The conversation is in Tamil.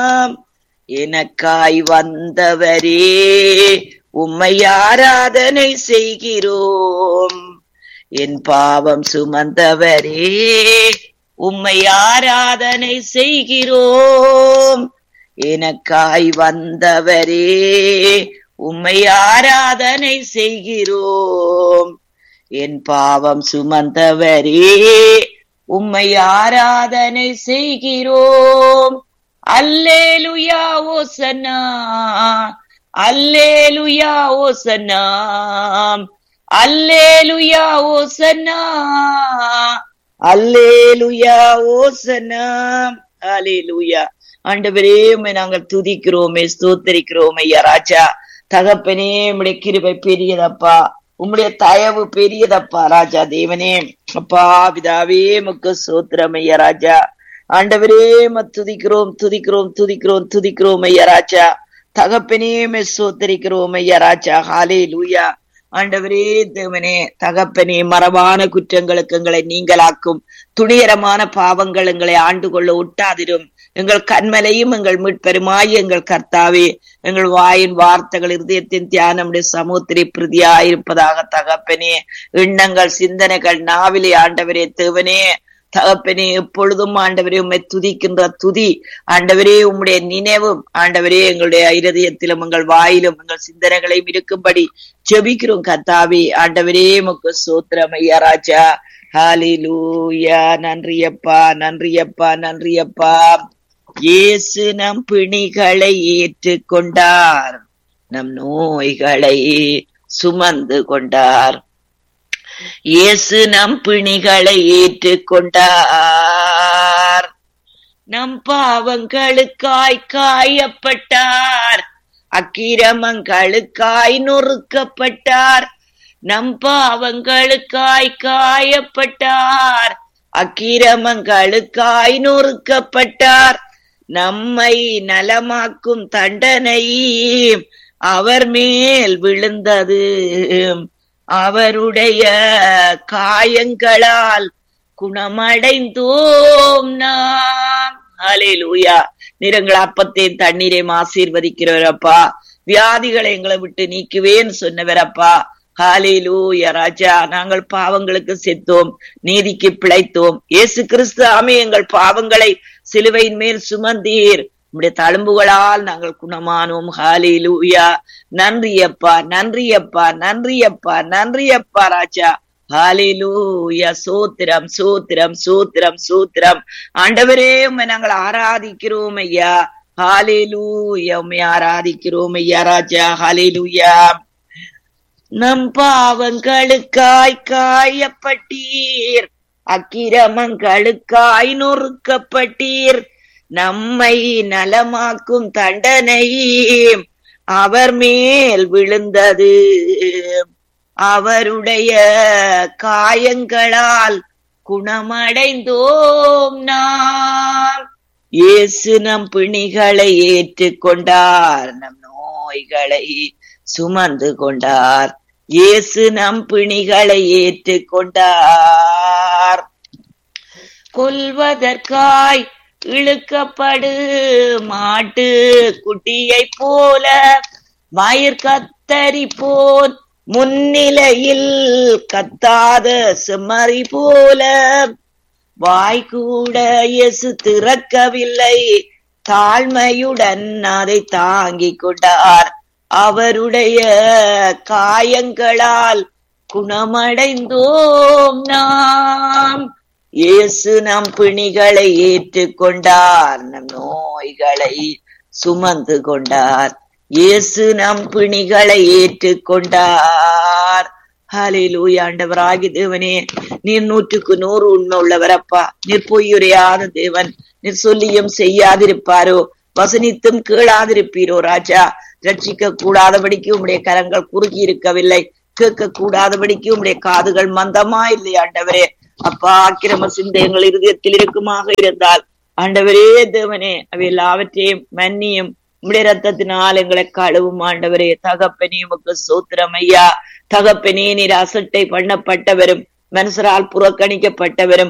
எனக்காய் வந்தவரே உம்மை ஆராதனை செய்கிறோம் என் பாவம் சுமந்தவரே உம்மை ஆராதனை செய்கிறோம் எனக்காய் வந்தவரே உம்மை ஆராதனை செய்கிறோம் என் பாவம் சுமந்தவரே உம்மை ஆராதனை செய்கிறோம் அல்லேலுயா ஓசனா அல்லேலுயா ஓசனா அல்லேலுயா ஓசனா அல்லேலுயா ஓசனா அல்லேலுயா ஆண்டவரே உம்மை நாங்கள் துதிக்கிறோமே ஸ்தோத்தரிக்கிறோமே ஐயா ராஜா தகப்பனே உம்முடைய கிருபை பெரியதப்பா உம்முடைய தயவு பெரியதப்பா ராஜா தேவனே அப்பா பிதாவே முக்கு சோத்திரம் ஐயா ராஜா ஆண்டவரே ம துதிக்கிறோம் துதிக்கிறோம் துதிக்கிறோம் துதிக்கிறோம் ஐயா ராஜா தகப்பனே மெ சோத்தரிக்கிறோம் ஐயா ராஜா ஹாலே லூயா ஆண்டவரே தேவனே தகப்பனே மரபான குற்றங்களுக்கு எங்களை நீங்களாக்கும் துணிகரமான பாவங்கள் எங்களை ஆண்டு கொள்ள ஒட்டாதிரும் எங்கள் கண்மலையும் எங்கள் மீட்பெருமாய் எங்கள் கர்த்தாவே எங்கள் வாயின் வார்த்தைகள் இருதயத்தின் தியானமுடைய சமுத்திரி பிரதியாயிருப்பதாக தகப்பனே எண்ணங்கள் சிந்தனைகள் நாவிலே ஆண்டவரே தேவனே தகப்பனே எப்பொழுதும் ஆண்டவரே உம்மை துதிக்கின்ற துதி ஆண்டவரே உம்முடைய நினைவும் ஆண்டவரே எங்களுடைய இருதயத்திலும் எங்கள் வாயிலும் எங்கள் சிந்தனைகளையும் இருக்கும்படி ஜெபிக்கிறோம் கத்தாவே ஆண்டவரே முக்கு சோத்திரம் ஐயா ராஜா ஹாலிலூயா நன்றியப்பா நன்றியப்பா நன்றியப்பா இயேசு நம் பிணிகளை ஏற்றுக்கொண்டார் நம் நோய்களை சுமந்து கொண்டார் இயேசு நம் பிணிகளை ஏற்றுக்கொண்டார் நம் பாவங்களுக்காய் காயப்பட்டார் அக்கிரமங்களுக்காய் நொறுக்கப்பட்டார் நம் பாவங்களுக்காய் காயப்பட்டார் அக்கிரமங்களுக்காய் நொறுக்கப்பட்டார் நம்மை நலமாக்கும் தண்டனை அவர் மேல் விழுந்தது அவருடைய காயங்களால் குணமடைந்தோம் நாம் அலேலூயா நிறங்கள் அப்பத்தையும் தண்ணீரையும் ஆசீர்வதிக்கிறவரப்பா வியாதிகளை எங்களை விட்டு நீக்குவேன்னு சொன்னவரப்பா ஹாலேலூயா ராஜா நாங்கள் பாவங்களுக்கு செத்தோம் நீதிக்கு பிழைத்தோம் இயேசு கிறிஸ்து ஆமே எங்கள் பாவங்களை சிலுவையின் மேல் சுமந்தீர் உம்முடைய தழும்புகளால் நாங்கள் குணமானோம் ஹாலேலூயா நன்றியப்பா நன்றியப்பா நன்றியப்பா நன்றியப்பா ராஜா ஹாலிலூயா சூத்திரம் சூத்திரம் சூத்திரம் சூத்திரம் ஆண்டவரே உண்மை நாங்கள் ஆராதிக்கிறோம் ஐயா ஹாலிலூயா உண்மை ஆராதிக்கிறோம் ஐயா ராஜா ஹாலிலூயா நம் பாவங்களுக்காய் காயப்பட்டீர் அக்கிரமங்களுக்காய் நொறுக்கப்பட்டீர் நம்மை நலமாக்கும் தண்டனை அவர் மேல் விழுந்தது அவருடைய காயங்களால் குணமடைந்தோம் நாம் இயேசு நம் பிணிகளை ஏற்றுக்கொண்டார் நம் நோய்களை சுமந்து கொண்டார் இயேசு நம் பிணிகளை ஏற்றுக்கொண்டார் கொல்வதற்காய் இழுக்கப்படு மாட்டு குட்டியை போல மயிர் கத்தரி போன் முன்னிலையில் கத்தாத செம்மறி போல வாய் கூட இயேசு திறக்கவில்லை தாழ்மையுடன் அதை தாங்கிக் கொண்டார் அவருடைய காயங்களால் குணமடைந்தோம் நாம் இயேசு நம் பிணிகளை ஏற்றுக்கொண்டார் நம் நோய்களை சுமந்து கொண்டார் இயேசு நம் பிணிகளை ஏற்றுக்கொண்டார் ஹலிலூய் ஆண்டவராகி தேவனே நீர் நூற்றுக்கு நூறு உண்மை உள்ளவரப்பா நீர் பொய்யுரையாத தேவன் நீர் சொல்லியும் செய்யாதிருப்பாரோ வசனித்தும் கேளாதிருப்பீரோ ராஜா ரட்சிக்க கூடாதபடிக்கு உம்முடைய கரங்கள் குறுகி இருக்கவில்லை கேட்க கூடாதபடிக்கு உம்முடைய காதுகள் மந்தமா இல்லை ஆண்டவரே அப்பா ஆக்கிரம சிந்தையங்கள் இருதயத்தில் இருக்குமாக இருந்தால் ஆண்டவரே தேவனே அவை எல்லாவற்றையும் மன்னியும் உம்முடைய ரத்தத்தினால் எங்களை கழுவும் ஆண்டவரே தகப்பனே உமக்கு சோத்திரம் ஐயா தகப்பனே நீர் அசட்டை பண்ணப்பட்டவரும் மனுஷரால் புறக்கணிக்கப்பட்டவரும்